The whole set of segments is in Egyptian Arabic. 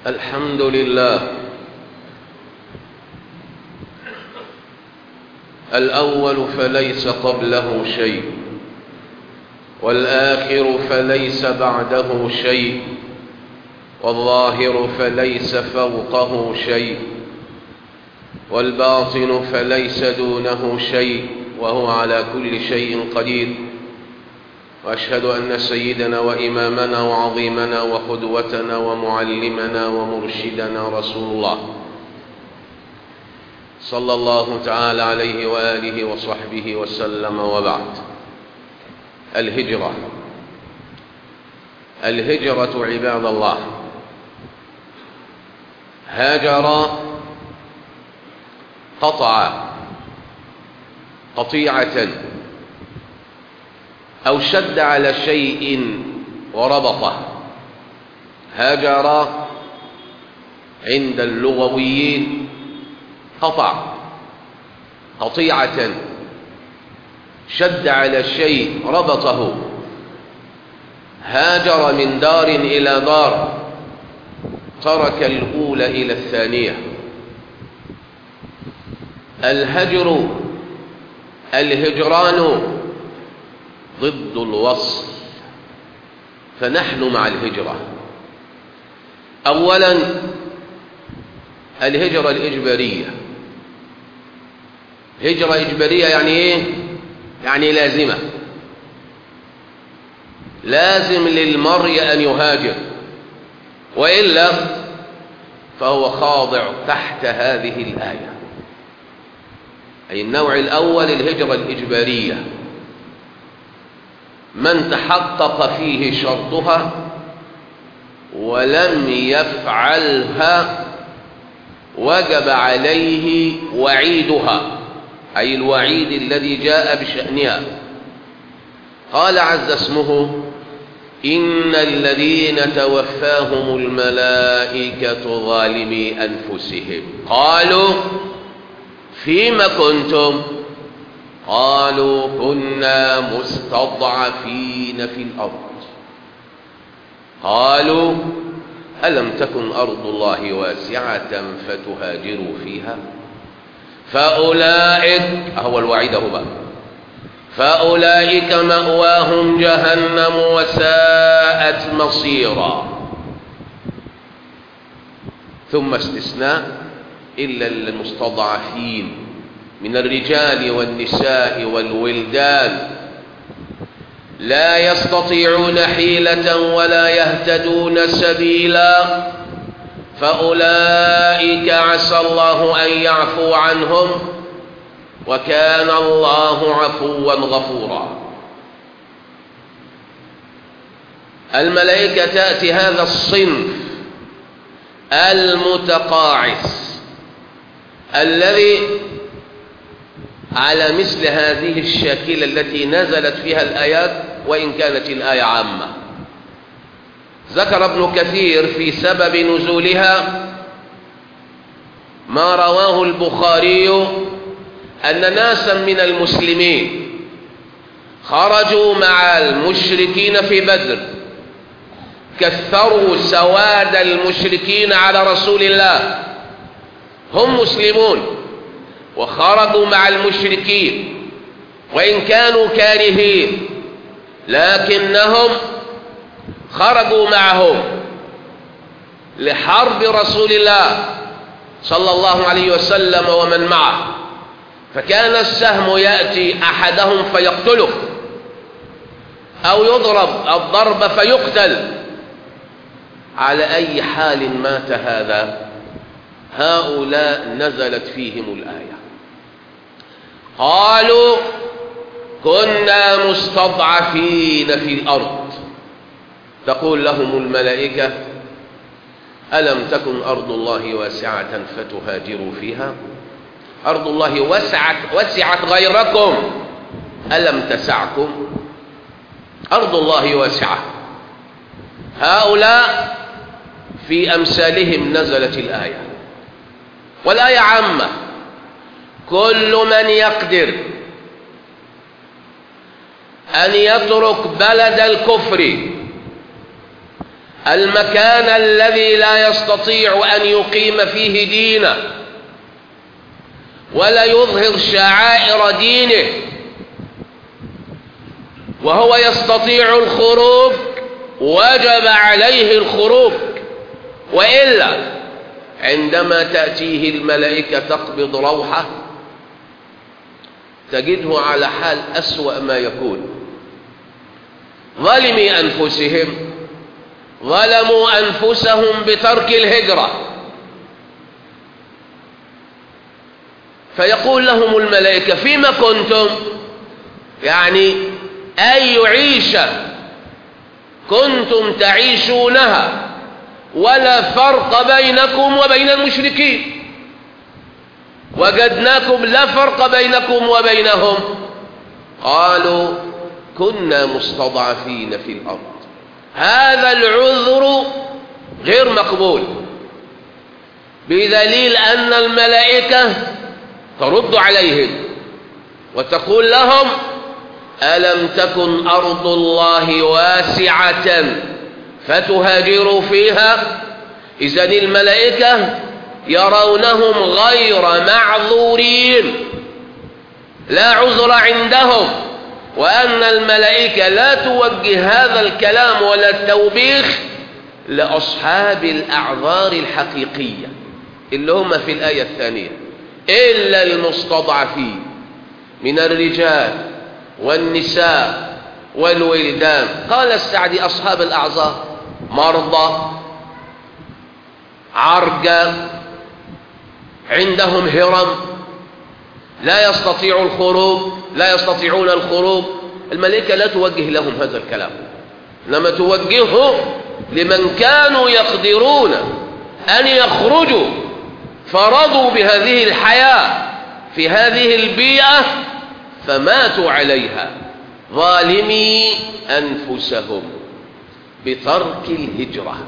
الحمد لله الأول فليس قبله شيء والآخر فليس بعده شيء والظاهر فليس فوقه شيء والباطن فليس دونه شيء وهو على كل شيء قدير واشهد ان سيدنا وامامنا وعظيمنا وقدوتنا ومعلمنا ومرشدنا رسول الله صلى الله تعالى عليه واله وصحبه وسلم وبعد الهجره الهجره عباد الله هاجر قطع قطيعه أو شد على شيء وربطه هاجر عند اللغويين قطع قطيعة شد على شيء ربطه هاجر من دار إلى دار ترك الأولى إلى الثانية الهجر الهجران ضد الوصل فنحن مع الهجرة أولا الهجرة الإجبارية هجرة إجبارية يعني إيه؟ يعني لازمة لازم للمرء أن يهاجر وإلا فهو خاضع تحت هذه الآية أي النوع الأول الهجرة الإجبارية من تحقق فيه شرطها ولم يفعلها وجب عليه وعيدها أي الوعيد الذي جاء بشأنها قال عز اسمه إن الذين توفاهم الملائكة ظالمي أنفسهم قالوا فيم كنتم قالوا كنا مستضعفين في الأرض قالوا ألم تكن أرض الله واسعة فتهاجروا فيها فأولئك هو الوعيد هو بقى فأولئك مأواهم جهنم وساءت مصيرا ثم استثناء إلا المستضعفين من الرجال والنساء والولدان لا يستطيعون حيلة ولا يهتدون سبيلا فأولئك عسى الله أن يعفو عنهم وكان الله عفوا غفورا الملائكة تأتي هذا الصنف المتقاعس الذي على مثل هذه الشاكلة التي نزلت فيها الآيات وإن كانت الآية عامة ذكر ابن كثير في سبب نزولها ما رواه البخاري أن ناسا من المسلمين خرجوا مع المشركين في بدر كثروا سواد المشركين على رسول الله هم مسلمون وخرجوا مع المشركين وإن كانوا كارهين لكنهم خرجوا معهم لحرب رسول الله صلى الله عليه وسلم ومن معه فكان السهم يأتي أحدهم فيقتله أو يضرب الضرب فيقتل على أي حال مات هذا هؤلاء نزلت فيهم الآية قالوا كنا مستضعفين في الأرض تقول لهم الملائكة ألم تكن أرض الله واسعة فتهاجروا فيها أرض الله وسعت وسعت غيركم ألم تسعكم أرض الله واسعة هؤلاء في أمثالهم نزلت الآية والآية عامة كل من يقدر أن يترك بلد الكفر المكان الذي لا يستطيع أن يقيم فيه دينه ولا يظهر شعائر دينه وهو يستطيع الخروج وجب عليه الخروج وإلا عندما تأتيه الملائكة تقبض روحه تجده على حال أسوأ ما يكون ظلمي أنفسهم ظلموا أنفسهم بترك الهجرة فيقول لهم الملائكة فيما كنتم يعني أي عيشة كنتم تعيشونها ولا فرق بينكم وبين المشركين وجدناكم لا فرق بينكم وبينهم قالوا كنا مستضعفين في الأرض هذا العذر غير مقبول بدليل أن الملائكة ترد عليهم وتقول لهم ألم تكن أرض الله واسعة فتهاجروا فيها إذا الملائكة يرونهم غير معذورين لا عذر عندهم وأن الملائكة لا توجه هذا الكلام ولا التوبيخ لأصحاب الأعذار الحقيقية اللي هم في الآية الثانية إلا المستضعفين من الرجال والنساء والولدان قال السعدي أصحاب الأعذار مرضى عرجى عندهم هرم لا يستطيع الخروج لا يستطيعون الخروج الملائكة لا توجه لهم هذا الكلام إنما توجهه لمن كانوا يقدرون أن يخرجوا فرضوا بهذه الحياة في هذه البيئة فماتوا عليها ظالمي أنفسهم بترك الهجرة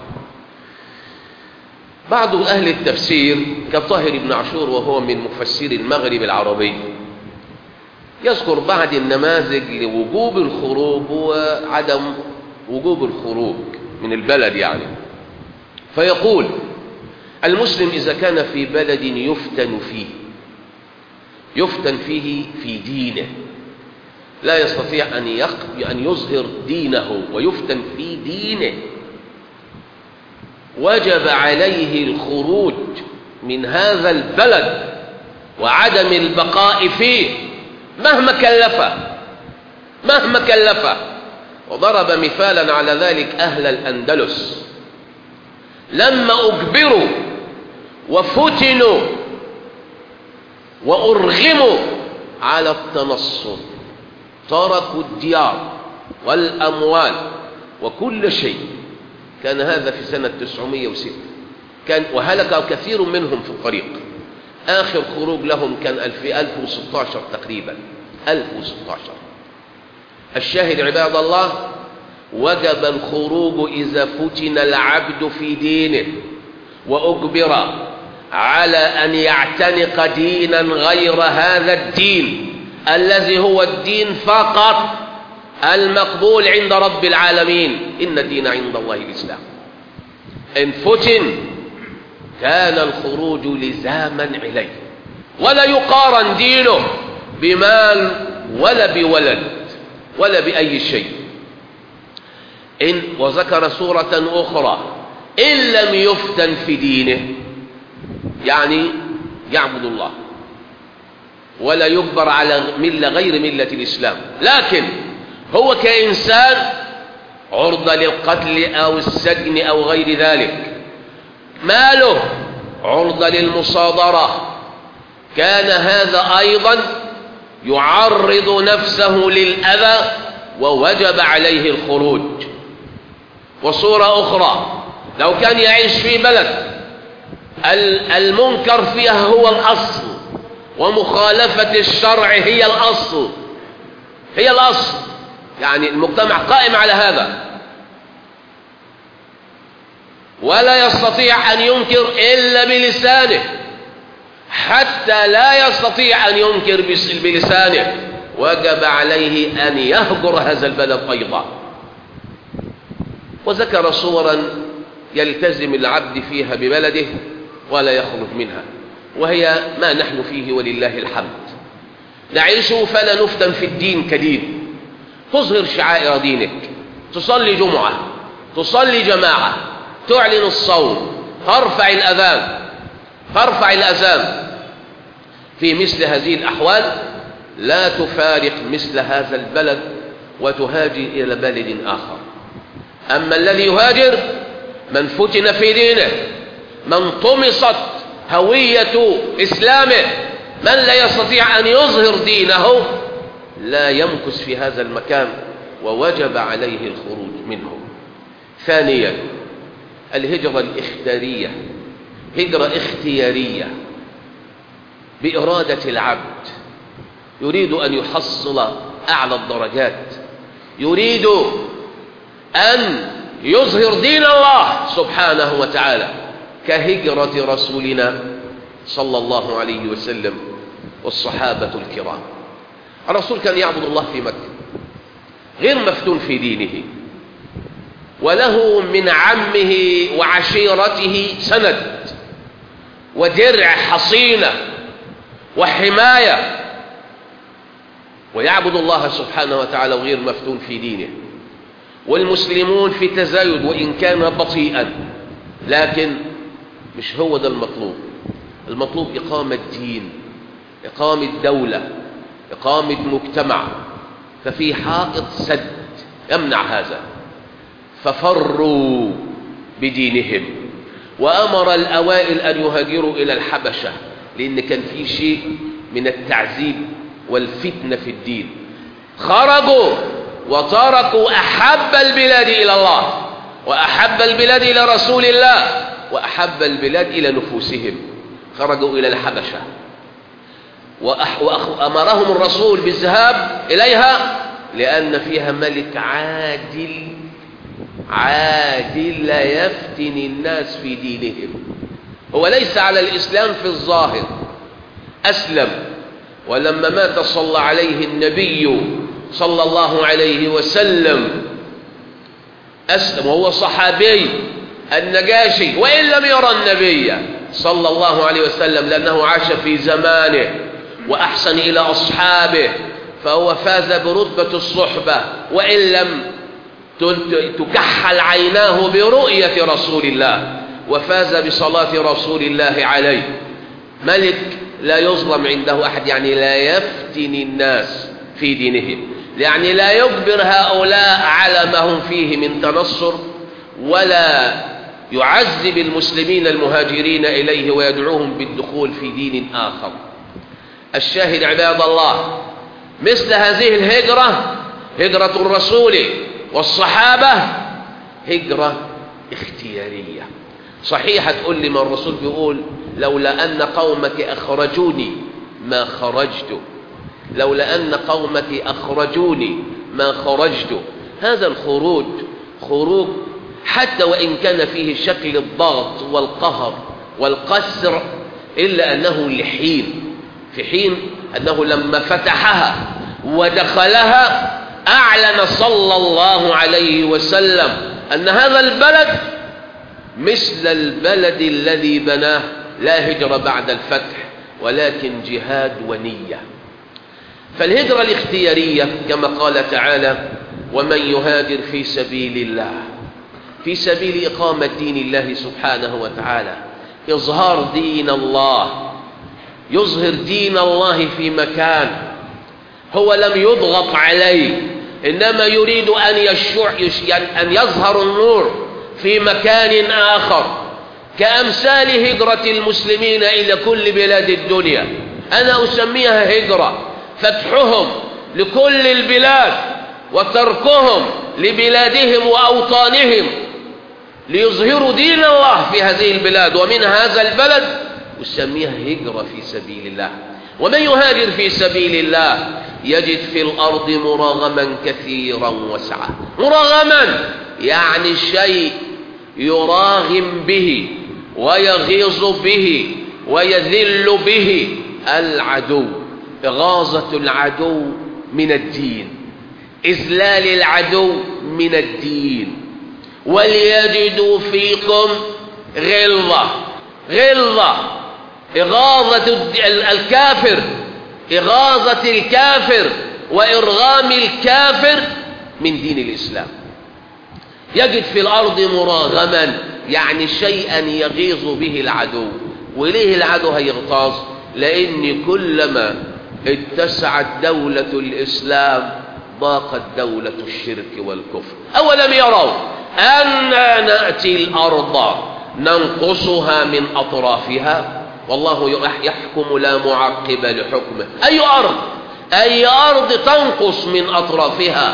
بعض أهل التفسير كطاهر بن عاشور وهو من مفسري المغرب العربي يذكر بعض النماذج لوجوب الخروج وعدم وجوب الخروج من البلد يعني فيقول المسلم إذا كان في بلد يفتن فيه يفتن فيه في دينه لا يستطيع أن, أن يظهر دينه ويفتن في دينه وجب عليه الخروج من هذا البلد وعدم البقاء فيه مهما كلفه مهما كلفه وضرب مثالا على ذلك أهل الأندلس لما أجبروا وفتنوا وأرغموا على التنصر تركوا الديار والأموال وكل شيء كان هذا في سنة 906 كان وهلك كثير منهم في الطريق آخر خروج لهم كان في 1016 تقريبا 1016 الشاهد عباد الله وجب الخروج إذا فتن العبد في دينه وأجبر على أن يعتنق دينا غير هذا الدين الذي هو الدين فقط المقبول عند رب العالمين إن الدين عند الله الإسلام إن فتن كان الخروج لزاما عليه ولا يقارن دينه بمال ولا بولد ولا بأي شيء إن وذكر سورة أخرى إن لم يفتن في دينه يعني يعبد الله ولا يجبر على ملة غير ملة الإسلام لكن هو كإنسان عرضة للقتل أو السجن أو غير ذلك ماله عرضة للمصادرة كان هذا أيضا يعرض نفسه للأذى ووجب عليه الخروج وصورة أخرى لو كان يعيش في بلد المنكر فيها هو الأصل ومخالفة الشرع هي الأصل هي الأصل يعني المجتمع قائم على هذا ولا يستطيع أن ينكر إلا بلسانه حتى لا يستطيع أن ينكر بلسانه وجب عليه أن يهجر هذا البلد أيضا وذكر صورا يلتزم العبد فيها ببلده ولا يخرج منها وهي ما نحن فيه ولله الحمد نعيش فلا نفتن في الدين كدين تظهر شعائر دينك تصلي جمعة تصلي جماعة تعلن الصوم ترفع الأذان ترفع الأذان في مثل هذه الأحوال لا تفارق مثل هذا البلد وتهاجر إلى بلد آخر أما الذي يهاجر من فتن في دينه من طمست هوية إسلامه من لا يستطيع أن يظهر دينه لا يمكث في هذا المكان ووجب عليه الخروج منه ثانيا الهجرة الإختيارية هجرة اختيارية بإرادة العبد يريد أن يحصل أعلى الدرجات يريد أن يظهر دين الله سبحانه وتعالى كهجرة رسولنا صلى الله عليه وسلم والصحابة الكرام الرسول كان يعبد الله في مكة غير مفتون في دينه وله من عمه وعشيرته سند ودرع حصينة وحماية ويعبد الله سبحانه وتعالى غير مفتون في دينه والمسلمون في تزايد وإن كان بطيئا لكن مش هو ده المطلوب المطلوب إقامة دين إقامة دولة إقامة مجتمع ففي حائط سد يمنع هذا ففروا بدينهم وأمر الأوائل أن يهاجروا إلى الحبشة لأن كان في شيء من التعذيب والفتنة في الدين خرجوا وتركوا أحب البلاد إلى الله وأحب البلاد إلى رسول الله وأحب البلاد إلى نفوسهم خرجوا إلى الحبشة وأمرهم الرسول بالذهاب إليها لأن فيها ملك عادل عادل لا يفتن الناس في دينهم هو ليس على الإسلام في الظاهر أسلم ولما مات صلى عليه النبي صلى الله عليه وسلم أسلم وهو صحابي النجاشي وإن لم يرى النبي صلى الله عليه وسلم لأنه عاش في زمانه وأحسن إلى أصحابه فهو فاز برتبة الصحبة وإن لم تكحل عيناه برؤية رسول الله وفاز بصلاة رسول الله عليه ملك لا يظلم عنده أحد يعني لا يفتن الناس في دينهم يعني لا يجبر هؤلاء على ما هم فيه من تنصر ولا يعذب المسلمين المهاجرين إليه ويدعوهم بالدخول في دين آخر الشاهد عباد الله مثل هذه الهجرة هجرة الرسول والصحابة هجرة اختيارية صحيح تقول لي ما الرسول بيقول لولا أن قومك أخرجوني ما خرجت لولا أن قومك أخرجوني ما خرجت هذا الخروج خروج حتى وإن كان فيه شكل الضغط والقهر والقسر إلا أنه لحين في حين أنه لما فتحها ودخلها أعلن صلى الله عليه وسلم أن هذا البلد مثل البلد الذي بناه لا هجر بعد الفتح ولكن جهاد ونية فالهجرة الاختيارية كما قال تعالى ومن يهاجر في سبيل الله في سبيل إقامة دين الله سبحانه وتعالى إظهار دين الله يظهر دين الله في مكان هو لم يضغط عليه إنما يريد أن, يشع أن يظهر النور في مكان آخر كأمثال هجرة المسلمين إلى كل بلاد الدنيا أنا أسميها هجرة فتحهم لكل البلاد وتركهم لبلادهم وأوطانهم ليظهروا دين الله في هذه البلاد ومن هذا البلد أسميها هجرة في سبيل الله ومن يهاجر في سبيل الله يجد في الأرض مراغما كثيرا وسعة مراغما يعني شيء يراغم به ويغيظ به ويذل به العدو إغاظة العدو من الدين إذلال العدو من الدين وليجدوا فيكم غلظة غلظة إغاظة الكافر إغاظة الكافر وإرغام الكافر من دين الإسلام يجد في الأرض مراغما يعني شيئا يغيظ به العدو وليه العدو هيغتاظ لأن كلما اتسعت دولة الإسلام ضاقت دولة الشرك والكفر أولم يروا أنا نأتي الأرض ننقصها من أطرافها والله يحكم لا معقب لحكمه أي أرض أي أرض تنقص من أطرافها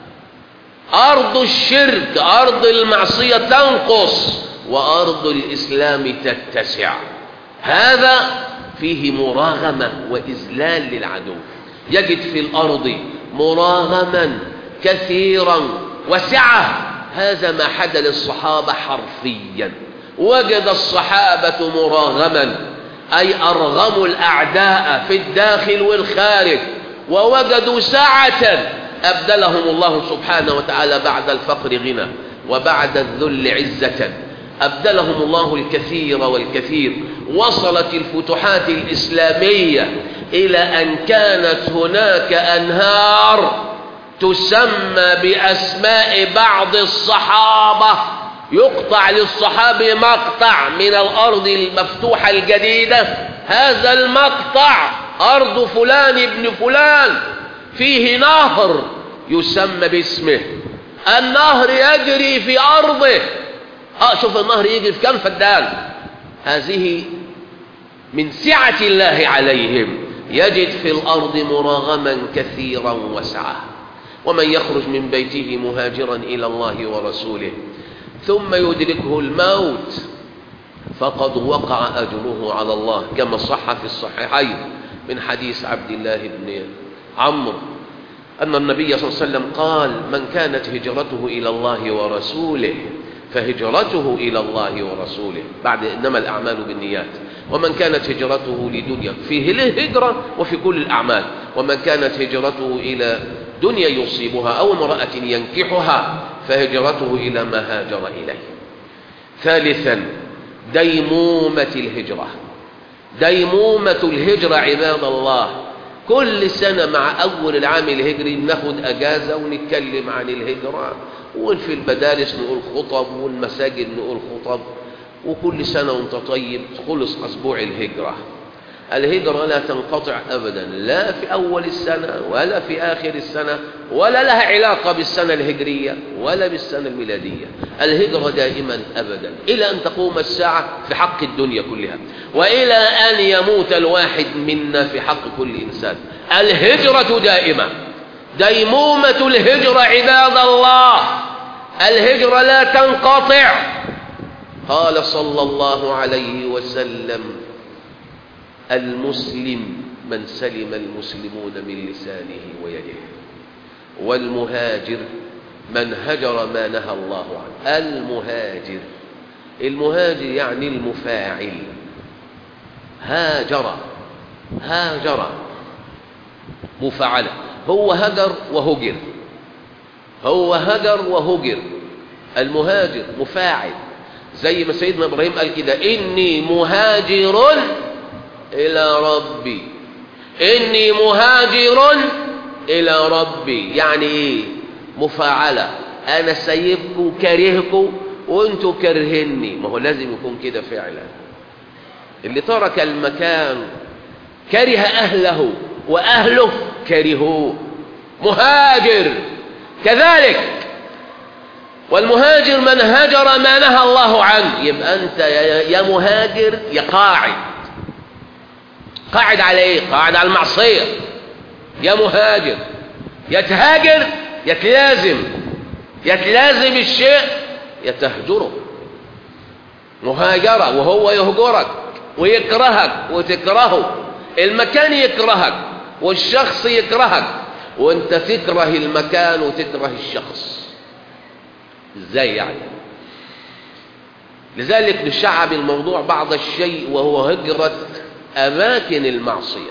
أرض الشرك أرض المعصية تنقص وأرض الإسلام تتسع هذا فيه مراغمة وإذلال للعدو يجد في الأرض مراغما كثيرا وسعة هذا ما حدث للصحابة حرفيا وجد الصحابة مراغما أي أرغموا الأعداء في الداخل والخارج ووجدوا سعة أبدلهم الله سبحانه وتعالى بعد الفقر غنى وبعد الذل عزة أبدلهم الله الكثير والكثير وصلت الفتوحات الإسلامية إلى أن كانت هناك أنهار تسمى بأسماء بعض الصحابة يقطع للصحابة مقطع من الأرض المفتوحة الجديدة هذا المقطع أرض فلان ابن فلان فيه نهر يسمى باسمه النهر يجري في أرضه آه شوف النهر يجري في كم فدان هذه من سعة الله عليهم يجد في الأرض مراغما كثيرا وسعة ومن يخرج من بيته مهاجرا إلى الله ورسوله ثم يدركه الموت فقد وقع أجره على الله كما صح في الصحيحين من حديث عبد الله بن عمرو أن النبي صلى الله عليه وسلم قال من كانت هجرته إلى الله ورسوله فهجرته إلى الله ورسوله بعد إنما الأعمال بالنيات ومن كانت هجرته لدنيا فيه له هجرة وفي كل الأعمال ومن كانت هجرته إلى دنيا يصيبها أو امرأة ينكحها فهجرته إلى ما هاجر إليه ثالثا ديمومة الهجرة ديمومة الهجرة عباد الله كل سنة مع أول العام الهجري ناخد أجازة ونتكلم عن الهجرة وفي المدارس نقول خطب والمساجد نقول خطب وكل سنة وانت طيب خلص أسبوع الهجرة الهجرة لا تنقطع أبدا لا في أول السنة ولا في آخر السنة ولا لها علاقة بالسنة الهجرية ولا بالسنة الميلادية الهجرة دائما أبدا إلى أن تقوم الساعة في حق الدنيا كلها وإلى أن يموت الواحد منا في حق كل إنسان الهجرة دائمة ديمومة الهجرة عباد الله الهجرة لا تنقطع قال صلى الله عليه وسلم المسلم من سلم المسلمون من لسانه ويده والمهاجر من هجر ما نهى الله عنه المهاجر المهاجر يعني المفاعل هاجر هاجر مفعلة هو هجر وهجر هو هجر وهجر المهاجر مفاعل زي ما سيدنا إبراهيم قال كده إني مهاجر إلى ربي إني مهاجر إلى ربي يعني إيه مفاعلة أنا سايبكم كارهكم وأنتوا كرهني ما هو لازم يكون كده فعلا اللي ترك المكان كره أهله وأهله كرهوه مهاجر كذلك والمهاجر من هجر ما نهى الله عنه يبقى أنت يا مهاجر يا قاعد قاعد على ايه قاعد على المعصية يا مهاجر يتهاجر يتلازم يتلازم الشيء يتهجره مهاجرة وهو يهجرك ويكرهك وتكرهه المكان يكرهك والشخص يكرهك وانت تكره المكان وتكره الشخص ازاي يعني لذلك نشعب الموضوع بعض الشيء وهو هجرة أماكن المعصية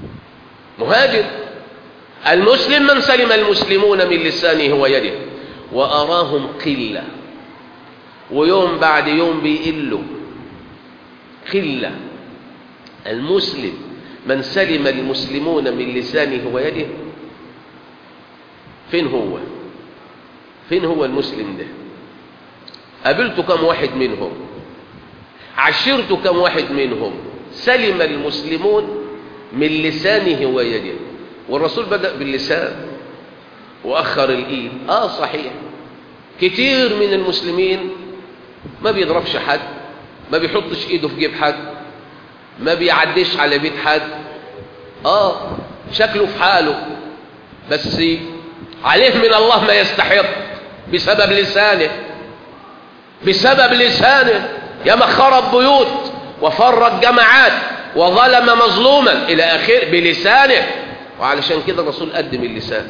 مهاجر المسلم من سلم المسلمون من لسانه ويده وأراهم قلة ويوم بعد يوم بيقلوا قلة المسلم من سلم المسلمون من لسانه ويده فين هو فين هو المسلم ده قابلت كم واحد منهم عشرت كم واحد منهم سلم المسلمون من لسانه ويده والرسول بدأ باللسان وأخر الإيد آه صحيح كتير من المسلمين ما بيضربش حد ما بيحطش إيده في جيب حد ما بيعديش على بيت حد آه شكله في حاله بس عليه من الله ما يستحق بسبب لسانه بسبب لسانه يا ما خرب بيوت وفرق جماعات وظلم مظلوما إلى آخر بلسانه وعلشان كده الرسول قدم اللسان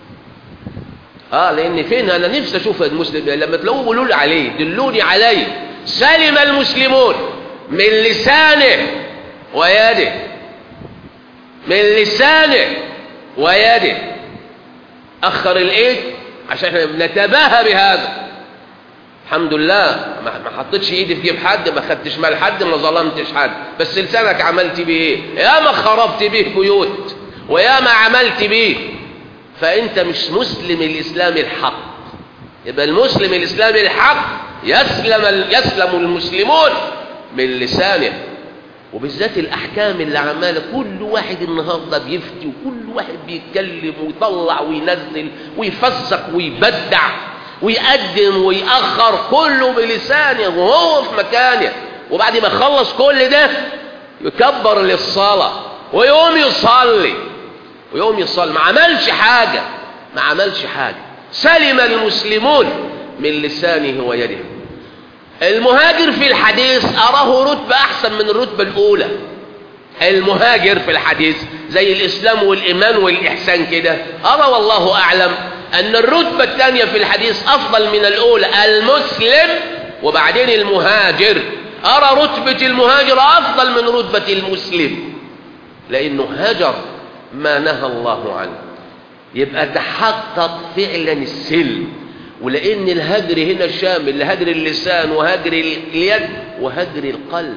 اه لان فين انا نفسي اشوف المسلم لما تلاقوه بيقولوا لي عليه دلوني عليه سلم المسلمون من لسانه ويده من لسانه ويده اخر الايد عشان احنا بنتباهى بهذا الحمد لله ما حطيتش ايدي في جيب حد ما خدتش مال حد ما ظلمتش حد بس لسانك عملت بيه ايه يا ما خربت بيه بيوت ويا ما عملت بيه فانت مش مسلم الاسلام الحق يبقى المسلم الاسلام الحق يسلم يسلم المسلمون من لسانه وبالذات الاحكام اللي عماله كل واحد النهارده بيفتي وكل واحد بيتكلم ويطلع وينزل ويفسق ويبدع ويقدم ويأخر كله بلسانه وهو في مكانه وبعد ما يخلص كل ده يكبر للصلاة ويقوم يصلي ويقوم يصلي ما عملش حاجة ما عملش حاجة سلم المسلمون من لسانه ويده المهاجر في الحديث أراه رتبة أحسن من الرتبة الأولى المهاجر في الحديث زي الإسلام والإيمان والإحسان كده أرى والله أعلم أن الرتبة الثانية في الحديث أفضل من الأولى المسلم وبعدين المهاجر أرى رتبة المهاجر أفضل من رتبة المسلم لأنه هجر ما نهى الله عنه يبقى تحقق فعلا السلم ولأن الهجر هنا شامل لهجر اللسان وهجر اليد وهجر القلب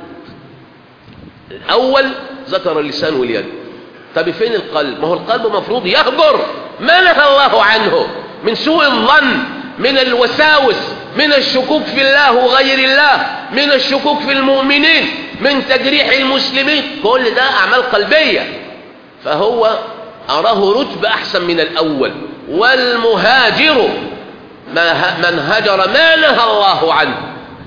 الأول ذكر اللسان واليد طب فين القلب ما هو القلب مفروض يهجر ما نهى الله عنه من سوء الظن من الوساوس من الشكوك في الله وغير الله من الشكوك في المؤمنين من تجريح المسلمين كل ده أعمال قلبية فهو أراه رتبة أحسن من الأول والمهاجر ما من هجر ما نهى الله عنه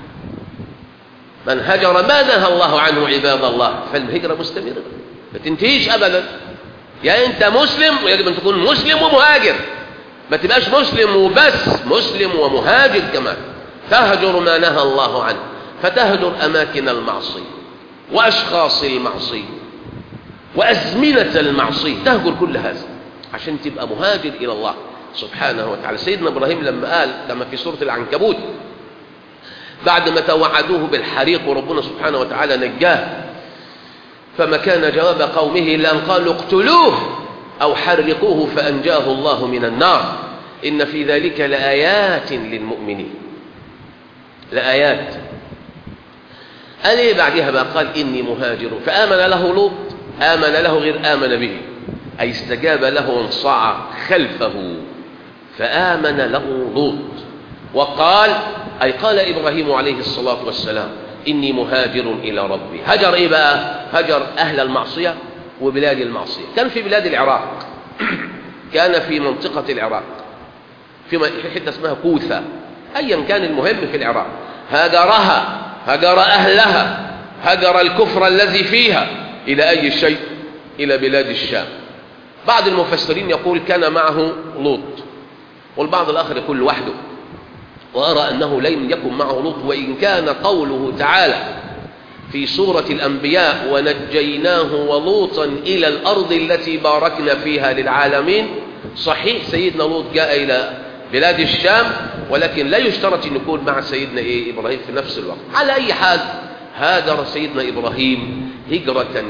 من هجر ما نهى الله عنه عباد الله فالهجرة مستمرة ما تنتهيش أبدا يا أنت مسلم ويجب أن تكون مسلم ومهاجر ما تبقاش مسلم وبس مسلم ومهاجر كمان تهجر ما نهى الله عنه فتهجر أماكن المعصية وأشخاص المعصية وأزمنة المعصية تهجر كل هذا عشان تبقى مهاجر إلى الله سبحانه وتعالى سيدنا إبراهيم لما قال كما في سورة العنكبوت بعد ما توعدوه بالحريق وربنا سبحانه وتعالى نجاه فما كان جواب قومه إلا أن قالوا اقتلوه أو حرقوه فأنجاه الله من النار إن في ذلك لآيات للمؤمنين لآيات قال إيه بعدها بقى قال إني مهاجر فآمن له لوط آمن له غير آمن به أي استجاب له وانصاع خلفه فآمن له لوط وقال أي قال إبراهيم عليه الصلاة والسلام إني مهاجر إلى ربي هجر إيه بقى هجر أهل المعصية وبلاد المعصية كان في بلاد العراق كان في منطقة العراق في حتة اسمها كوثة أيا كان المهم في العراق هجرها هجر أهلها هجر الكفر الذي فيها إلى أي شيء إلى بلاد الشام بعض المفسرين يقول كان معه لوط والبعض الآخر يقول لوحده وأرى أنه لم يكن معه لوط وإن كان قوله تعالى في سورة الأنبياء ونجيناه ولوطا إلى الأرض التي باركنا فيها للعالمين صحيح سيدنا لوط جاء إلى بلاد الشام ولكن لا يشترط أن يكون مع سيدنا إيه إبراهيم في نفس الوقت على أي حال هاجر سيدنا إبراهيم هجرة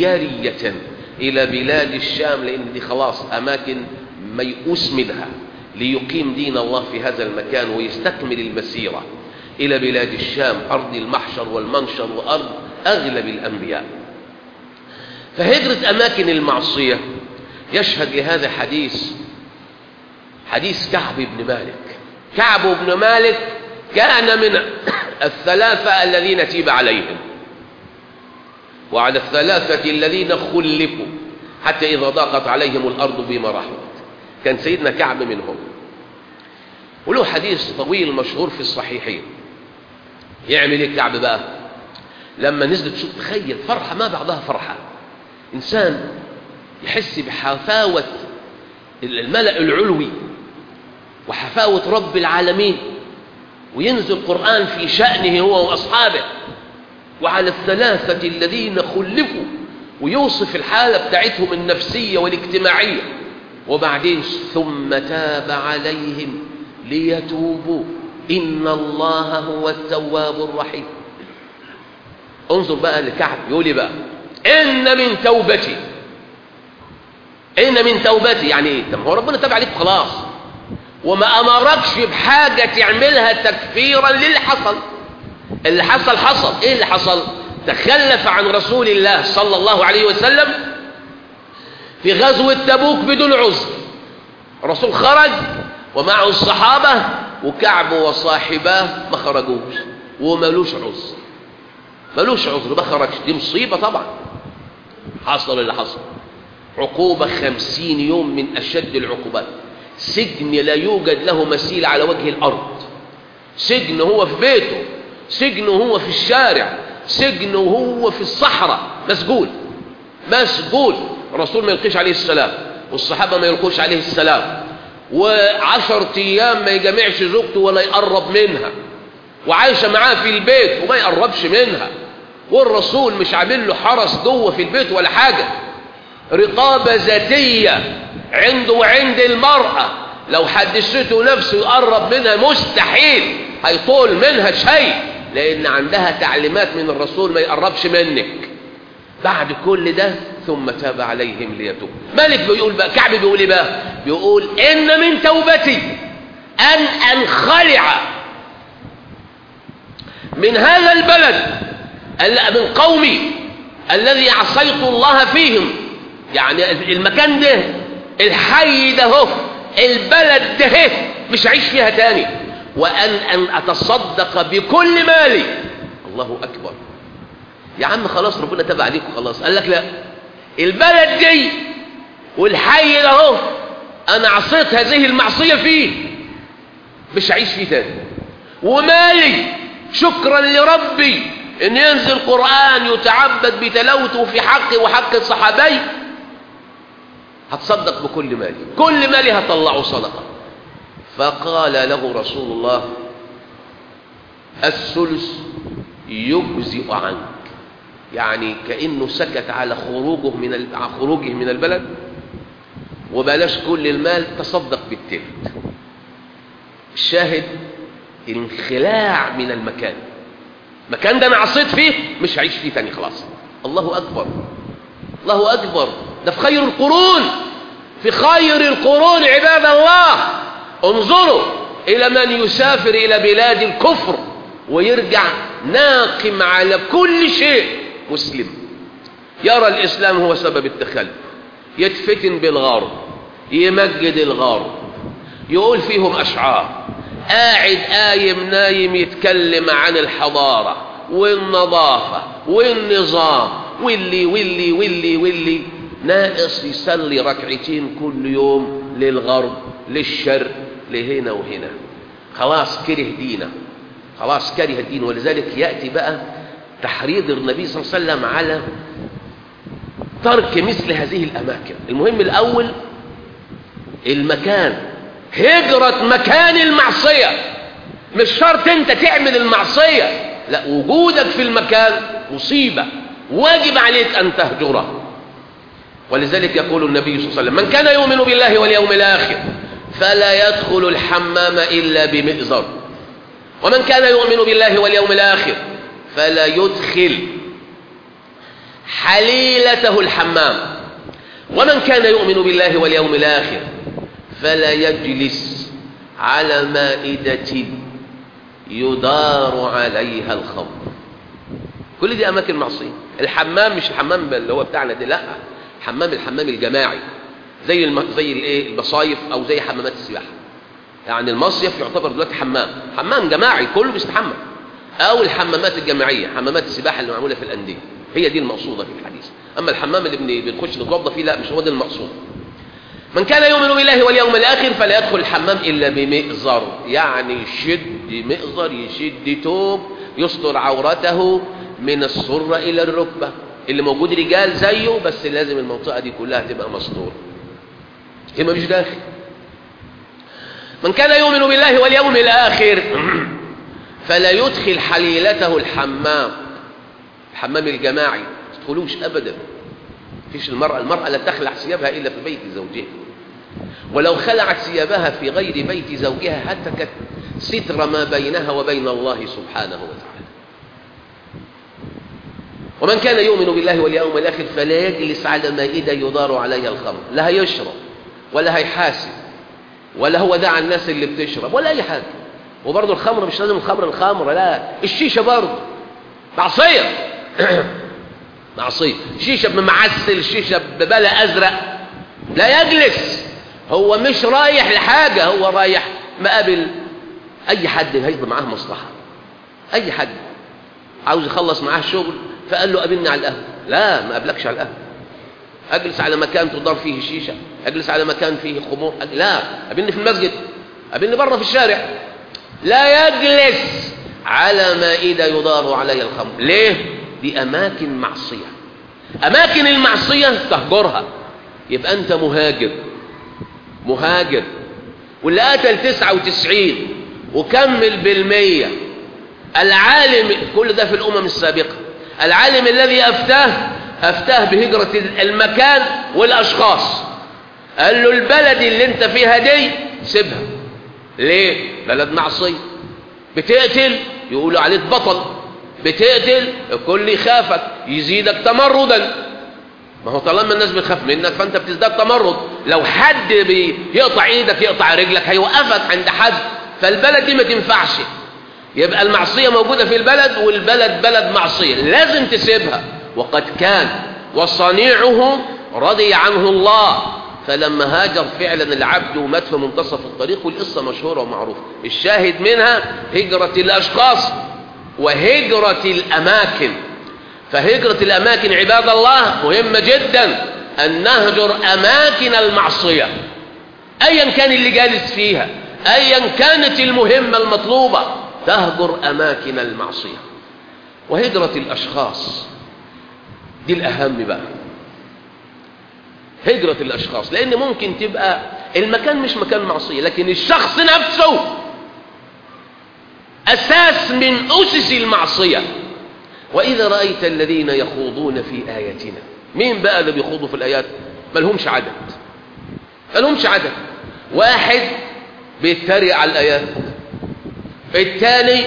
اختيارية إلى بلاد الشام لأن دي خلاص أماكن ميؤوس منها ليقيم دين الله في هذا المكان ويستكمل المسيرة إلى بلاد الشام أرض المحشر والمنشر وأرض أغلب الأنبياء فهجرة أماكن المعصية يشهد لهذا حديث حديث كعب بن مالك كعب بن مالك كان من الثلاثة الذين تيب عليهم وعلى الثلاثة الذين خلفوا حتى إذا ضاقت عليهم الأرض بما رحمت كان سيدنا كعب منهم وله حديث طويل مشهور في الصحيحين يعمل ايه كعب بقى لما نزلت شوف تخيل فرحة ما بعدها فرحة إنسان يحس بحفاوة الملأ العلوي وحفاوة رب العالمين وينزل قرآن في شأنه هو وأصحابه وعلى الثلاثة الذين خلفوا ويوصف الحالة بتاعتهم النفسية والاجتماعية وبعدين ثم تاب عليهم ليتوبوا إن الله هو التواب الرحيم انظر بقى لكعب يقول بقى إن من توبتي إن من توبتي يعني إيه طب هو ربنا تاب عليك خلاص وما أمركش بحاجة تعملها تكفيرا للي حصل اللي حصل حصل إيه اللي حصل تخلف عن رسول الله صلى الله عليه وسلم في غزوة تبوك بدون عذر الرسول خرج ومعه الصحابة وكعب وصاحباه ما خرجوش ومالوش عذر مالوش عذر ما خرجش دي مصيبة طبعا حصل اللي حصل عقوبة خمسين يوم من أشد العقوبات سجن لا يوجد له مثيل على وجه الأرض سجن هو في بيته سجن هو في الشارع سجن وهو في الصحراء مسجون مسجون الرسول ما يلقيش عليه السلام والصحابة ما يلقوش عليه السلام وعشر أيام ما يجمعش زوجته ولا يقرب منها وعايشة معاه في البيت وما يقربش منها والرسول مش عامل له حرس جوه في البيت ولا حاجة رقابة ذاتية عنده وعند المرأة لو حدثته نفسه يقرب منها مستحيل هيطول منها شيء لأن عندها تعليمات من الرسول ما يقربش منك بعد كل ده ثم تاب عليهم ليتوب مالك بيقول بقى كعب بيقول ايه بقى بيقول ان من توبتي ان انخلع من هذا البلد من قومي الذي عصيت الله فيهم يعني المكان ده الحي ده هو البلد ده مش عيش فيها تاني وأن أن أتصدق بكل مالي الله أكبر يا عم خلاص ربنا تابع عليك وخلاص قال لك لا البلد دي والحي ده هو أنا عصيت هذه المعصية فيه مش عيش فيه تاني ومالي شكرا لربي ان ينزل قرآن يتعبد بتلاوته في حقي وحق الصحابي هتصدق بكل مالي كل مالي هطلعه صدقة فقال له رسول الله الثلث يجزئ عنك يعني كأنه سكت على خروجه من خروجه من البلد وبلاش كل المال تصدق بالتلت الشاهد انخلاع من المكان المكان ده انا عصيت فيه مش هعيش فيه تاني خلاص الله اكبر الله اكبر ده في خير القرون في خير القرون عباد الله انظروا الى من يسافر الى بلاد الكفر ويرجع ناقم على كل شيء مسلم يرى الاسلام هو سبب التخلف يتفتن بالغرب يمجد الغرب يقول فيهم اشعار قاعد قايم نايم يتكلم عن الحضارة والنظافة والنظام واللي واللي واللي واللي ناقص يصلي ركعتين كل يوم للغرب للشرق لهنا وهنا خلاص كره دينه خلاص كره الدين ولذلك يأتي بقى تحريض النبي صلى الله عليه وسلم على ترك مثل هذه الأماكن المهم الأول المكان هجرة مكان المعصية مش شرط انت تعمل المعصية لا وجودك في المكان مصيبة واجب عليك أن تهجره ولذلك يقول النبي صلى الله عليه وسلم من كان يؤمن بالله واليوم الآخر فلا يدخل الحمام إلا بمئزر ومن كان يؤمن بالله واليوم الآخر فلا يدخل حليلته الحمام ومن كان يؤمن بالله واليوم الآخر فلا يجلس على مائدة يدار عليها الخمر كل دي أماكن معصية الحمام مش الحمام اللي هو بتاعنا ده لا حمام الحمام الجماعي زي الم... زي الايه المصايف او زي حمامات السباحه يعني المصيف يعتبر دلوقتي حمام حمام جماعي كله بيستحمى او الحمامات الجماعيه حمامات السباحه اللي معموله في الانديه هي دي المقصوده في الحديث اما الحمام اللي بن- بنخش نتوضى فيه لا مش هو ده المقصود من كان يؤمن بالله واليوم الاخر فلا يدخل الحمام الا بمئزر يعني يشد مئزر يشد توب يستر عورته من السره الى الركبه اللي موجود رجال زيه بس لازم المنطقه دي كلها تبقى مستوره يبقى مش داخل من كان يؤمن بالله واليوم الآخر فلا يدخل حليلته الحمام الحمام الجماعي ما تدخلوش أبدا فيش المرأة المرأة لا تخلع ثيابها إلا في بيت زوجها ولو خلعت ثيابها في غير بيت زوجها هتكت ستر ما بينها وبين الله سبحانه وتعالى ومن كان يؤمن بالله واليوم الآخر فلا يجلس على مائدة يدار عليها الخمر لا هيشرب ولا هيحاسب ولا هو دعا الناس اللي بتشرب ولا أي حاجة وبرضه الخمر مش لازم الخمر الخمر لا الشيشة برضه معصية معصية شيشة بمعسل شيشة ببلا أزرق لا يجلس هو مش رايح لحاجة هو رايح مقابل أي حد هيقضي معاه مصلحة أي حد عاوز يخلص معاه شغل فقال له قابلني على القهوة لا ما قابلكش على القهوة أجلس على مكان تدار فيه شيشة أجلس على مكان فيه خمور أج... لا قابلني في المسجد قابلني بره في الشارع لا يجلس على مائدة يدار عليها الخمر ليه؟ دي أماكن معصية أماكن المعصية تهجرها يبقى أنت مهاجر مهاجر واللي قتل تسعة وتسعين وكمل بالمية العالم كل ده في الأمم السابقة العالم الذي أفتاه أفتاه بهجرة المكان والأشخاص قال له البلد اللي انت فيها دي سيبها ليه بلد معصية بتقتل يقولوا عليك بطل بتقتل الكل يخافك يزيدك تمردا ما هو طالما الناس بتخاف منك فانت بتزداد تمرد لو حد بيقطع ايدك يقطع رجلك هيوقفك عند حد فالبلد دي ما تنفعش يبقى المعصية موجودة في البلد والبلد بلد معصية لازم تسيبها وقد كان وصنيعه رضي عنه الله فلما هاجر فعلا العبد ومات في منتصف الطريق والقصة مشهورة ومعروفة الشاهد منها هجرة الأشخاص وهجرة الأماكن فهجرة الأماكن عباد الله مهمة جدا أن نهجر أماكن المعصية أيا كان اللي جالس فيها أيا كانت المهمة المطلوبة تهجر أماكن المعصية وهجرة الأشخاص دي الأهم بقى هجرة الأشخاص لأن ممكن تبقى المكان مش مكان معصية لكن الشخص نفسه أساس من أسس المعصية وإذا رأيت الذين يخوضون في آياتنا مين بقى اللي بيخوضوا في الآيات ملهمش عدد ملهمش عدد واحد بيتريق على الآيات الثاني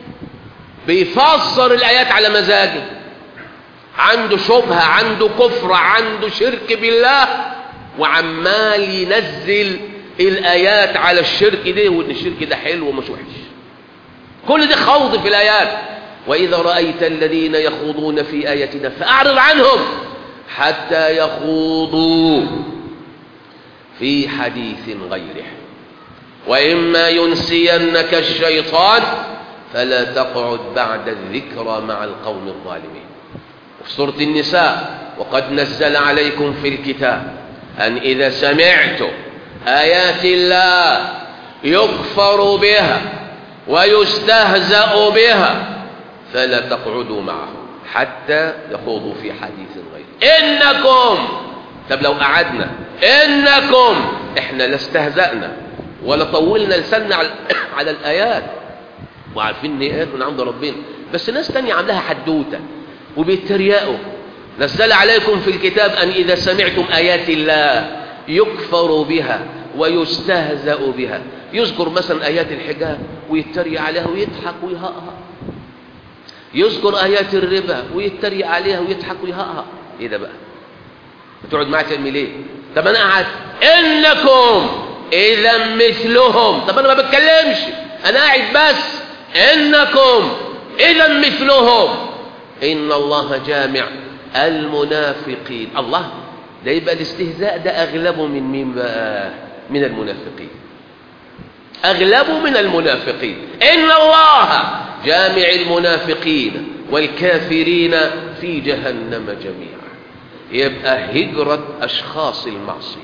بيفسر الآيات على مزاجه عنده شبهة عنده كفر عنده شرك بالله وعمال ينزل الآيات على الشرك ده وإن الشرك ده حلو ومش وحش كل ده خوض في الآيات وإذا رأيت الذين يخوضون في آياتنا فأعرض عنهم حتى يخوضوا في حديث غيره وإما ينسينك الشيطان فلا تقعد بعد الذكرى مع القوم الظالمين وفي سورة النساء وقد نزل عليكم في الكتاب أن إذا سمعتم آيات الله يكفر بها ويستهزأ بها فلا تقعدوا معهم حتى يخوضوا في حديث غيره إنكم طب لو قعدنا إنكم إحنا لا استهزأنا ولا طولنا لسنا على, على الآيات وعارفين ان ايات من عند ربنا بس ناس تانية عاملاها حدوتة وبيتريقوا نزل عليكم في الكتاب أن إذا سمعتم آيات الله يكفر بها ويستهزأ بها يذكر مثلا آيات الحجاب ويتريق عليها ويضحك ويهقها يذكر آيات الربا ويتريق عليها ويضحك ويهقها إيه ده بقى بتقعد معاه تعمل إيه طب أنا قعدت إنكم إذا مثلهم طب أنا ما بتكلمش أنا قاعد بس إنكم إذا مثلهم إن الله جامع المنافقين الله ده يبقى الاستهزاء ده أغلبه من مين بقى من المنافقين أغلبه من المنافقين إن الله جامع المنافقين والكافرين في جهنم جميعا يبقى هجرة أشخاص المعصية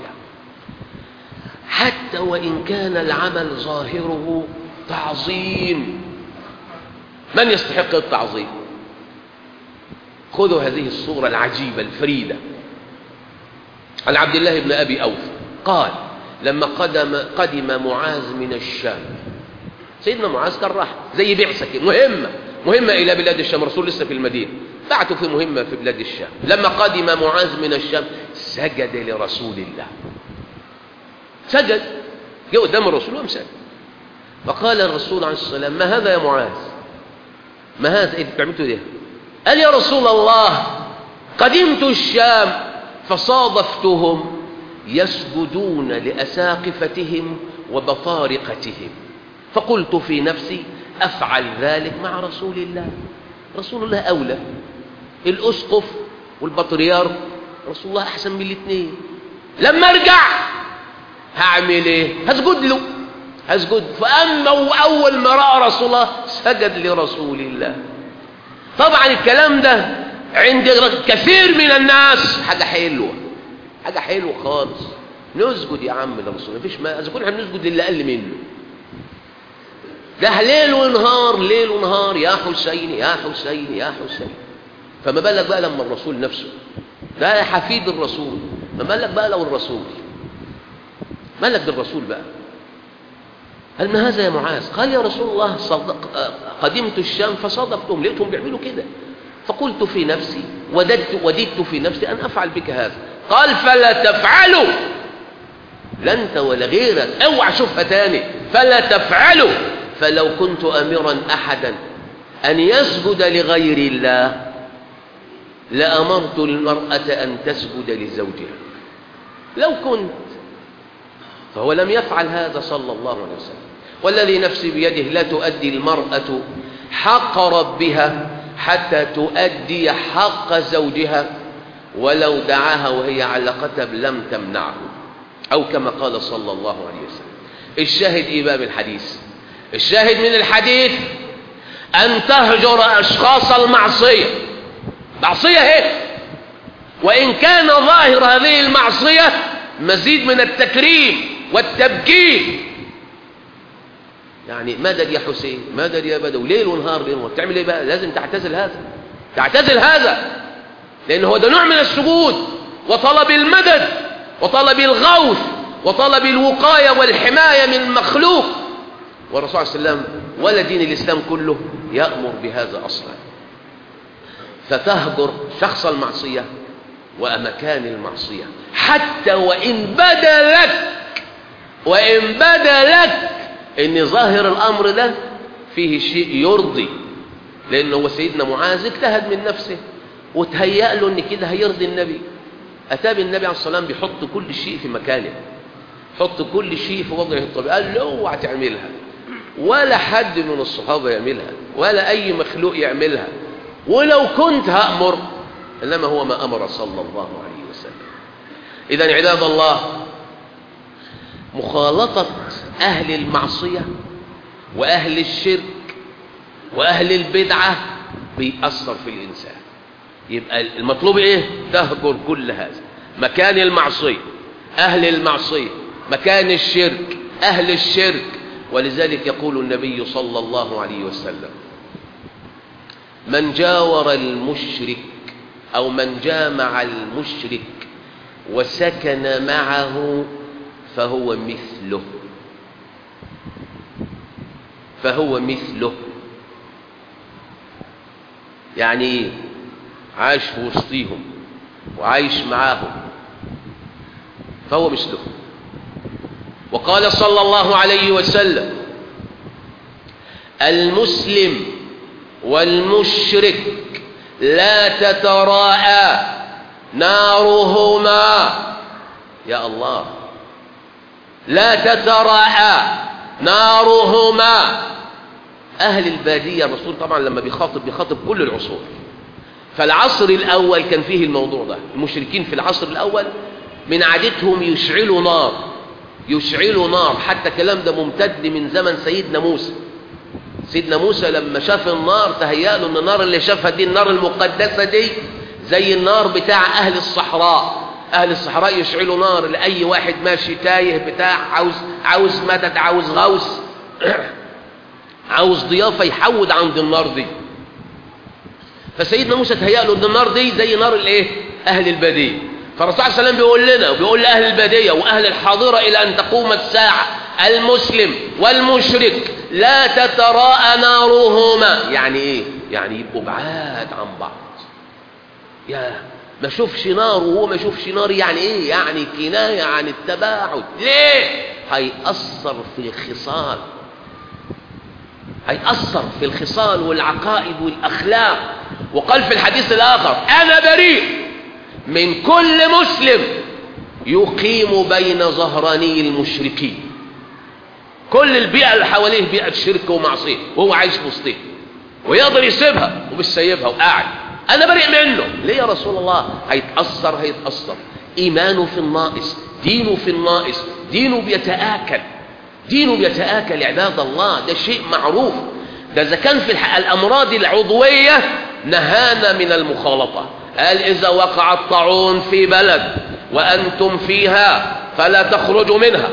حتى وإن كان العمل ظاهره تعظيم من يستحق التعظيم خذوا هذه الصورة العجيبة الفريدة عن عبد الله بن أبي أوف قال لما قدم قدم معاذ من الشام سيدنا معاذ كان راح زي بعثة كده مهمة مهمة إلى بلاد الشام رسول لسه في المدينة بعته في مهمة في بلاد الشام لما قدم معاذ من الشام سجد لرسول الله سجد جه قدام الرسول ومسجد فقال الرسول عليه الصلاة والسلام ما هذا يا معاذ ما هذا إيه بتعملته ده قال يا رسول الله قدمت الشام فصادفتهم يسجدون لأساقفتهم وبطارقتهم فقلت في نفسي أفعل ذلك مع رسول الله رسول الله أولى الأسقف والبطريرك رسول الله أحسن من الاثنين لما أرجع هعمل إيه هسجد له هسجد فأما أول ما رأى رسول الله سجد لرسول الله طبعا الكلام ده عند كثير من الناس حاجة حلوة حاجة حلوة خالص نسجد يا عم لرسول مفيش ما إذا كنا هنسجد للي أقل منه ده ليل ونهار ليل ونهار يا حسين يا حسين يا حسين فما بالك بقى لما الرسول نفسه ده حفيد الرسول ما بالك بقى لو الرسول مالك بالرسول بقى هل ما هذا يا معاذ قال يا رسول الله صدق قدمت الشام فصادفتهم لقيتهم بيعملوا كده فقلت في نفسي وددت وددت في نفسي أن أفعل بك هذا قال فلا تفعلوا لا أنت ولا غيرك اوعى شوفها تاني فلا تفعلوا فلو كنت أمرا أحدا أن يسجد لغير الله لأمرت المرأة أن تسجد لزوجها لو كنت فهو لم يفعل هذا صلى الله عليه وسلم والذي نفسي بيده لا تؤدي المرأة حق ربها حتى تؤدي حق زوجها ولو دعاها وهي على قتب لم تمنعه أو كما قال صلى الله عليه وسلم الشاهد إيه باب الحديث الشاهد من الحديث أن تهجر أشخاص المعصية معصية هي وإن كان ظاهر هذه المعصية مزيد من التكريم والتبكير يعني مدد يا حسين مدد يا بدوي ليل ونهار ليل ونهار تعمل ايه بقى لازم تعتزل هذا تعتزل هذا لان هو ده نوع من السجود وطلب المدد وطلب الغوث وطلب الوقاية والحماية من المخلوق والرسول صلى الله عليه وسلم ولا دين الإسلام كله يأمر بهذا أصلا فتهجر شخص المعصية ومكان المعصية حتى وإن بدا لك وإن بدا لك إن ظاهر الأمر ده فيه شيء يرضي لأنه هو سيدنا معاذ اجتهد من نفسه وتهيأ له إن كده هيرضي النبي أتى بالنبي عليه الصلاة والسلام بيحط كل شيء في مكانه حط كل شيء في وضعه الطبيعي قال له اوعى تعملها ولا حد من الصحابة يعملها ولا أي مخلوق يعملها ولو كنت هأمر إنما هو ما أمر صلى الله عليه وسلم إذا عباد الله مخالطة أهل المعصية وأهل الشرك وأهل البدعة بيأثر في الإنسان يبقى المطلوب إيه تهجر كل هذا مكان المعصية أهل المعصية مكان الشرك أهل الشرك ولذلك يقول النبي صلى الله عليه وسلم من جاور المشرك أو من جامع المشرك وسكن معه فهو مثله فهو مثله يعني ايه عاش في وسطيهم وعايش معاهم فهو مثله وقال صلى الله عليه وسلم المسلم والمشرك لا تتراءى نارهما يا الله لا تتراءى نارهما أهل البادية الرسول طبعا لما بيخاطب بيخاطب كل العصور فالعصر الأول كان فيه الموضوع ده المشركين في العصر الأول من عادتهم يشعلوا نار يشعلوا نار حتى الكلام ده ممتد من زمن سيدنا موسى سيدنا موسى لما شاف النار تهيأ له ان النار اللي شافها دي النار المقدسة دي زي النار بتاع أهل الصحراء أهل الصحراء يشعلوا نار لأي واحد ماشي تايه بتاع عاوز عاوز مدد عاوز غوث عاوز ضيافة يحود عند النار دي فسيدنا موسى تهيأ له ان النار دي زي نار الايه اهل الباديه فالرسول صلى الله عليه وسلم بيقول لنا وبيقول لاهل الباديه واهل الحاضره الى ان تقوم الساعه المسلم والمشرك لا تتراءى نارهما يعني ايه يعني يبقوا بعاد عن بعض يا ما شوفش نار وهو ما شوفش نار يعني ايه يعني كنايه عن التباعد ليه هيأثر في الخصال هيأثر في الخصال والعقائد والأخلاق وقال في الحديث الآخر أنا بريء من كل مسلم يقيم بين ظهراني المشركين كل البيئة اللي حواليه بيئة شرك ومعصية وهو عايش في وسطها ويقدر يسيبها ومش سايبها وقاعد أنا بريء منه ليه يا رسول الله هيتأثر هيتأثر إيمانه في الناقص دينه في الناقص دينه بيتآكل دينه بيتآكل عباد الله ده شيء معروف ده إذا كان في الأمراض العضوية نهانا من المخالطة قال إذا وقع الطاعون في بلد وأنتم فيها فلا تخرجوا منها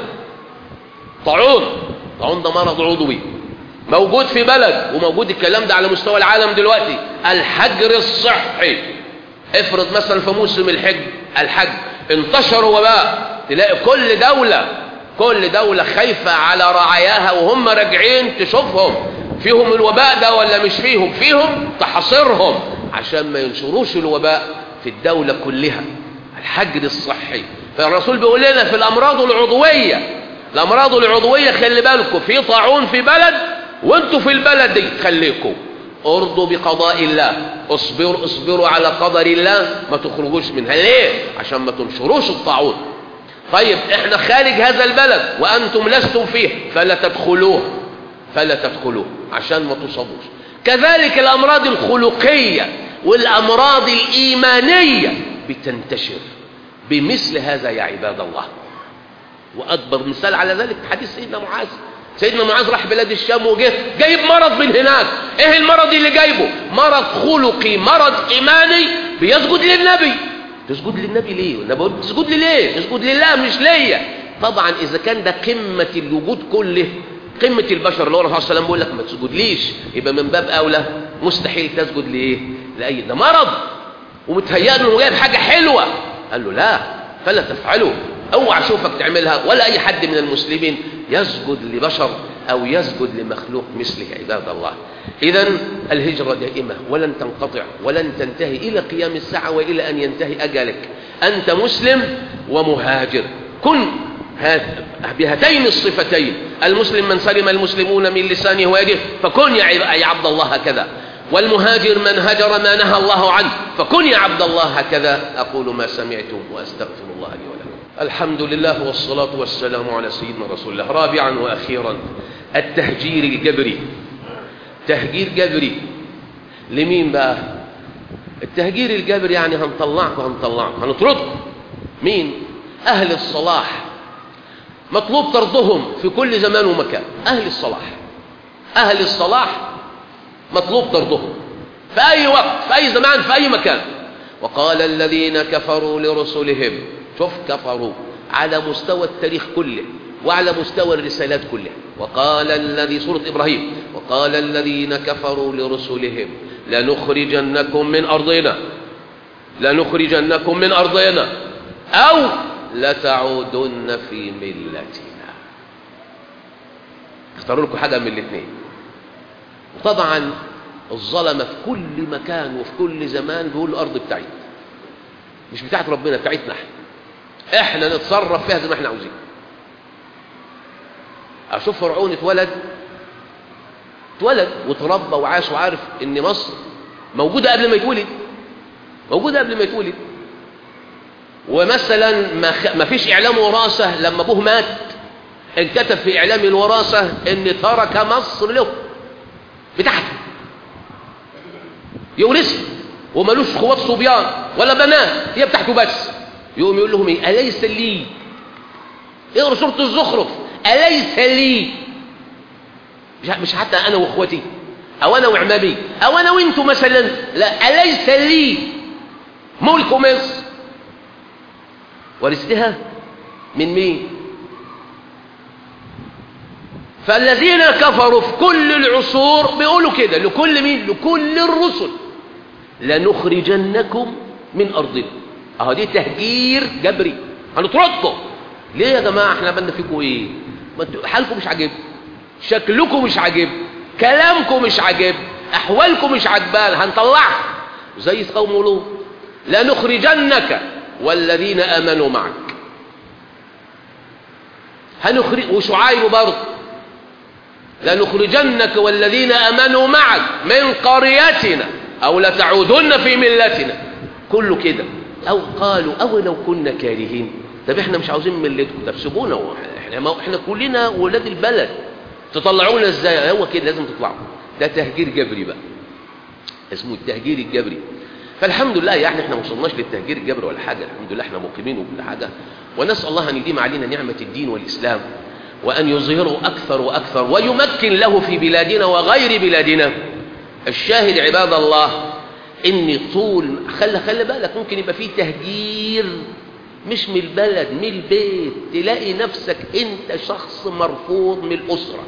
طاعون طاعون ده مرض عضوي موجود في بلد وموجود الكلام ده على مستوى العالم دلوقتي الحجر الصحي افرض مثلا في موسم الحج الحج انتشر وباء تلاقي كل دولة كل دولة خايفة على رعاياها وهم راجعين تشوفهم فيهم الوباء ده ولا مش فيهم فيهم تحصرهم عشان ما ينشروش الوباء في الدولة كلها الحجر الصحي فالرسول بيقول لنا في الأمراض العضوية الأمراض العضوية خلي بالكم في طاعون في بلد وانتوا في البلد دي خليكم ارضوا بقضاء الله اصبروا اصبروا على قدر الله ما تخرجوش منها ليه عشان ما تنشروش الطاعون طيب احنا خارج هذا البلد وانتم لستم فيه فلا تدخلوه فلا تدخلوه عشان ما تصابوش كذلك الامراض الخلقيه والامراض الايمانيه بتنتشر بمثل هذا يا عباد الله واكبر مثال على ذلك حديث سيدنا معاذ سيدنا معاذ راح بلاد الشام وجه جايب مرض من هناك ايه المرض اللي جايبه مرض خلقي مرض ايماني بيسجد للنبي تسجد للنبي ليه انا بقول تسجد لي ليه تسجد لله مش ليا طبعا اذا كان ده قمه الوجود كله قمه البشر اللي هو الرسول صلى الله عليه وسلم بيقول لك ما تسجدليش يبقى من باب اولى مستحيل تسجد لايه لاي ده مرض ومتهيأ له جايب حاجه حلوه قال له لا فلا تفعلوا اوعى اشوفك تعملها ولا اي حد من المسلمين يسجد لبشر او يسجد لمخلوق مثله عباد الله اذا الهجره دائمه ولن تنقطع ولن تنتهي الى قيام الساعه والى ان ينتهي اجلك انت مسلم ومهاجر كن بهاتين الصفتين المسلم من سلم المسلمون من لسانه ويده فكن يا عبد الله هكذا والمهاجر من هجر ما نهى الله عنه فكن يا عبد الله هكذا أقول ما سمعتم وأستغفر الله لي ولكم الحمد لله والصلاة والسلام على سيدنا رسول الله رابعا وأخيرا التهجير الجبري تهجير جبري لمين بقى التهجير الجبري يعني هنطلعكم هنطلعكم هنطردكم مين أهل الصلاح مطلوب طردهم في كل زمان ومكان أهل الصلاح أهل الصلاح مطلوب طردهم في أي وقت في أي زمان في أي مكان وقال الذين كفروا لرسلهم شوف كفروا على مستوى التاريخ كله وعلى مستوى الرسالات كلها وقال الذي سورة إبراهيم وقال الذين كفروا لرسلهم لنخرجنكم من أرضنا لنخرجنكم من أرضنا أو لتعودن في ملتنا اختاروا لكم حاجة من الاثنين وطبعا الظلمة في كل مكان وفي كل زمان بيقولوا الأرض بتاعتنا مش بتاعت ربنا بتاعتنا احنا احنا نتصرف فيها زي ما احنا عاوزين اشوف فرعون اتولد اتولد وتربى وعاش وعارف ان مصر موجودة قبل ما يتولد موجودة قبل ما يتولد ومثلا ما, خ... ما فيش اعلام وراثة لما ابوه مات انكتب في إعلام الوراثة ان ترك مصر له بتاعته يورثها وملوش اخوات صبيان ولا بنات هي بتاعته بس يقوم يقول لهم ايه أليس لي اقروا سورة الزخرف أليس لي مش مش حتى أنا وإخوتي أو أنا وعمامي أو أنا وأنتم مثلا لا أليس لي ملك مصر ورثتها من مين فالذين كفروا في كل العصور بيقولوا كده لكل مين لكل الرسل لنخرجنكم من أرضنا اهو دي تهجير جبري هنطردكم ليه يا جماعة احنا بدنا فيكم ايه ما انتوا حالكم مش عاجب شكلكم مش عاجب كلامكم مش عاجب احوالكم مش عجبان هنطلعك زي قوم لوط لنخرجنك والذين امنوا معك هنخرج وشعيب برضه لنخرجنك والذين امنوا معك من قريتنا او لتعودن في ملتنا كله كده او قالوا او لو كنا كارهين طب احنا مش عاوزين ملتكم طب سيبونا احنا ما احنا كلنا ولاد البلد تطلعونا ازاي هو كده لازم تطلعوا ده تهجير جبري بقى اسمه التهجير الجبري فالحمد لله يعني احنا ما وصلناش للتهجير الجبري ولا حاجه الحمد لله احنا مقيمين وكل حاجه ونسال الله ان يديم علينا نعمه الدين والاسلام وان يظهره اكثر واكثر ويمكن له في بلادنا وغير بلادنا الشاهد عباد الله ان طول خلي خلي بالك ممكن يبقى فيه تهجير مش من البلد من البيت تلاقي نفسك انت شخص مرفوض من الاسره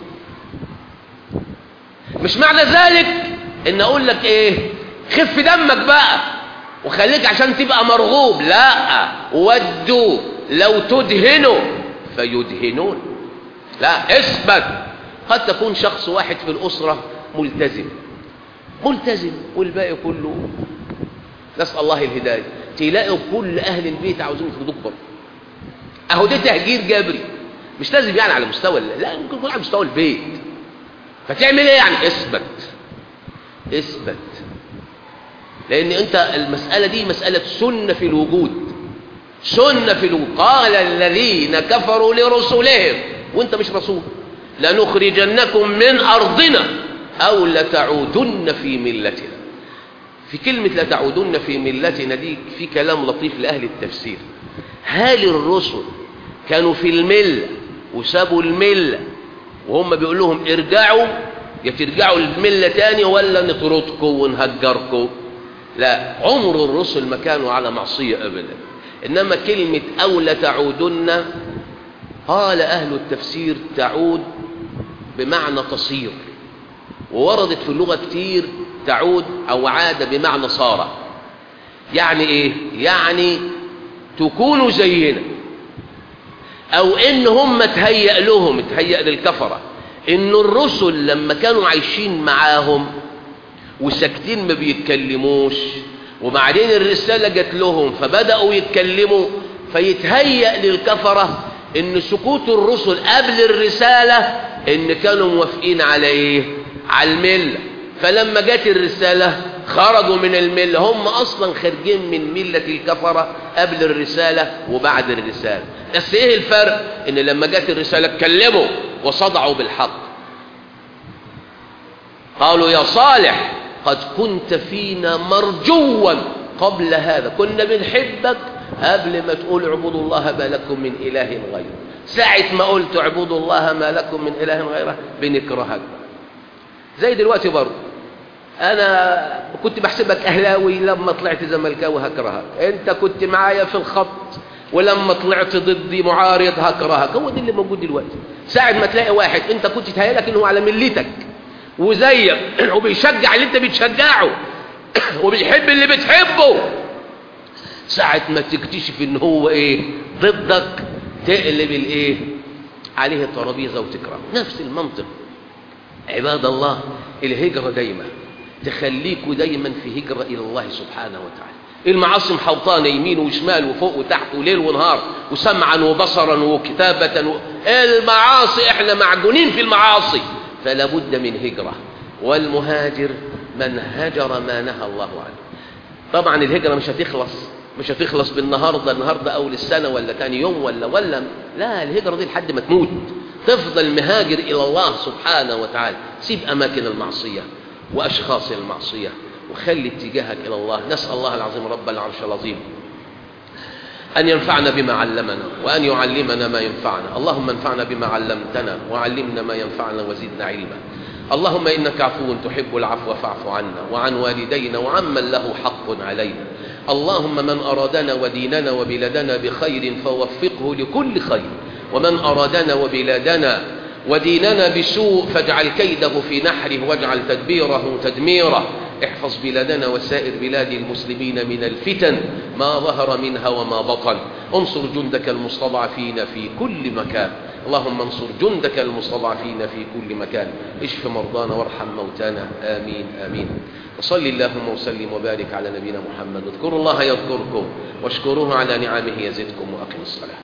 مش معنى ذلك ان اقول لك ايه خف دمك بقى وخليك عشان تبقى مرغوب لا ودوا لو تدهنوا فيدهنون لا اثبت قد تكون شخص واحد في الاسره ملتزم ملتزم والباقي كله نسأل الله الهداية تلاقوا كل أهل البيت عاوزين يفرضوك بره أهو ده تهجير جبري مش لازم يعني على مستوى لا ممكن يكون على مستوى البيت فتعمل ايه يعني اثبت اثبت لأن أنت المسألة دي مسألة سنة في الوجود سنة في الوجود قال الذين كفروا لرسلهم وانت مش رسول لنخرجنكم من أرضنا أو لتعودن في ملتنا في كلمة لتعودن في ملتنا دي في كلام لطيف لأهل التفسير هل الرسل كانوا في الملة وسابوا الملة وهم بيقول لهم ارجعوا يا ترجعوا الملة تاني ولا نطردكم ونهجركم لا عمر الرسل ما كانوا على معصية أبدا إنما كلمة أو لتعودن قال أهل التفسير تعود بمعنى تصير ووردت في اللغة كتير تعود أو عاد بمعنى صار يعني إيه؟ يعني تكونوا زينا أو إن هم تهيأ لهم تهيأ للكفرة إن الرسل لما كانوا عايشين معاهم وساكتين ما بيتكلموش وبعدين الرسالة جت لهم فبدأوا يتكلموا فيتهيأ للكفرة إن سكوت الرسل قبل الرسالة إن كانوا موافقين على إيه؟ على الملة فلما جت الرسالة خرجوا من الملة هم أصلا خارجين من ملة الكفرة قبل الرسالة وبعد الرسالة بس إيه الفرق إن لما جت الرسالة اتكلموا وصدعوا بالحق قالوا يا صالح قد كنت فينا مرجوا قبل هذا كنا بنحبك قبل ما تقول اعبدوا الله ما لكم من إله غيره ساعة ما قلت اعبدوا الله ما لكم من إله غيره بنكرهك زي دلوقتي برضه انا كنت بحسبك اهلاوي لما طلعت زملكاوي هكرهك انت كنت معايا في الخط ولما طلعت ضدي معارض هكرهك هو ده اللي موجود دلوقتي ساعة ما تلاقي واحد انت كنت تهيألك انه على ملتك وزيك وبيشجع اللي انت بتشجعه وبيحب اللي بتحبه ساعة ما تكتشف ان هو ايه ضدك تقلب الايه عليه الترابيزة وتكرهه نفس المنطق عباد الله الهجرة دايما تخليكوا دايما في هجرة إلى الله سبحانه وتعالى المعاصي محوطانة يمين وشمال وفوق وتحت وليل ونهار وسمعا وبصرا وكتابة و... المعاصي احنا معجونين في المعاصي فلا بد من هجرة والمهاجر من هجر ما نهى الله عنه طبعا الهجرة مش هتخلص مش هتخلص بالنهاردة النهاردة أول السنة ولا تاني يوم ولا ولا لا الهجرة دي لحد ما تموت تفضل مهاجر إلى الله سبحانه وتعالى سيب أماكن المعصية وأشخاص المعصية وخلي اتجاهك إلى الله نسأل الله العظيم رب العرش العظيم أن ينفعنا بما علمنا وأن يعلمنا ما ينفعنا اللهم انفعنا بما علمتنا وعلمنا ما ينفعنا وزدنا علما اللهم إنك عفو تحب العفو فاعف عنا وعن والدينا وعمن له حق علينا اللهم من أرادنا وديننا وبلادنا بخير فوفقه لكل خير ومن أرادنا وبلادنا وديننا بسوء فاجعل كيده في نحره واجعل تدبيره تدميره احفظ بلادنا وسائر بلاد المسلمين من الفتن ما ظهر منها وما بطن انصر جندك المستضعفين في كل مكان اللهم انصر جندك المستضعفين في كل مكان اشف مرضانا وارحم موتانا آمين آمين وصل اللهم وسلم وبارك على نبينا محمد اذكروا الله يذكركم واشكروه على نعمه يزدكم وأقم الصلاة